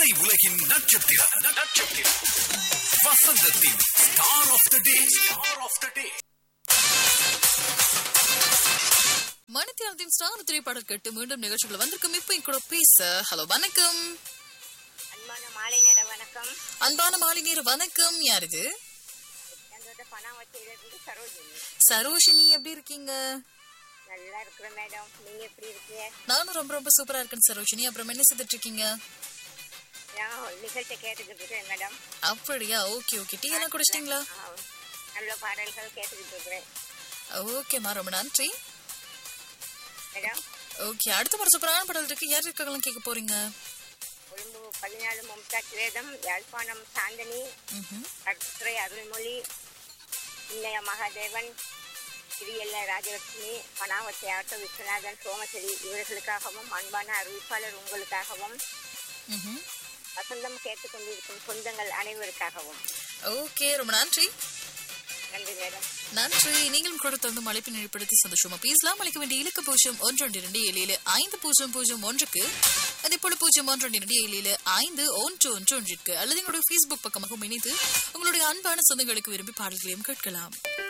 திரை உலகின் நட்சத்திரம் நட்சத்திரம் வசந்தத்தின் star of the day star of the day மணித்தியானத்தின் ஸ்டார் திரைப்பாடல் கேட்டு மீண்டும் நிகழ்ச்சிகள் வந்திருக்கும் இப்போ என் கூட பேச ஹலோ வணக்கம் அன்பான மாலை நேர வணக்கம் அன்பான மாலை நேர வணக்கம் யார் இது என்னோட பணாவத்திலிருந்து சரோஜினி சரோஷினி எப்படி இருக்கீங்க நல்லா இருக்கிறேன் மேடம் நீங்க எப்படி இருக்கீங்க நானும் ரொம்ப ரொம்ப சூப்பரா இருக்கேன் சரோஷினி அப்புறம் என்ன செய்துட்டு இருக்கீங்க நான் நிகழ்ச்சி கேட்டுக்கிட்டு இருக்கேன் மேடம் அப்படியா ஓகே ஓகே டீ எல்லாம் குடிச்சிட்டீங்களா ஆ, நல்ல பாடல்கள் கேட்டுக்கிட்டு இருக்கிறேன் ஓகேம்மா ரொம்ப நன்றி மேடம் ஓகே அடுத்த ஒரு சூப்பரான பாடல் இருக்கு யார் இருக்காங்களாம் கேட்க போறீங்க கொழும்பு பதினாலு மும்தாஜ் வேதம் யாழ்ப்பாணம் சாந்தனி ம்ஹும். கட்டுரை அருள்மொழி இன்னய மகாதேவன் கிரியல்ல ராஜலட்சுமி பனாவத்தை ஆட்டோ விஸ்வநாதன் சோமசரி இவர்களுக்காகவும் அன்பான அறிவிப்பாளர் உங்களுக்காகவும் ம்ஹும். வசந்தம் கேட்டுக்கொண்டிருக்கும் சொந்தங்கள் அனைவருக்காகவும் ஓகே ரொம்ப நன்றி நன்றி மேடம் நன்றி நீங்களும் கூட தொடர்ந்து மழைப்பின் ஏற்படுத்தி சந்தோஷமா பேசலாம் அளிக்க வேண்டிய இலக்கு பூஜ்ஜியம் ஒன்று இரண்டு ஏழு ஏழு ஐந்து பூஜ்ஜியம் பூஜ்ஜியம் ஒன்றுக்கு அதே போல பூஜ்ஜியம் ஒன்று இரண்டு ஏழு ஏழு ஐந்து ஒன்று ஒன்று ஒன்றிற்கு அல்லது எங்களுடைய ஃபேஸ்புக் பக்கமாக இணைத்து உங்களுடைய அன்பான சொந்தங்களுக்கு விரும்பி பாடல்களையும் கேட்கலாம்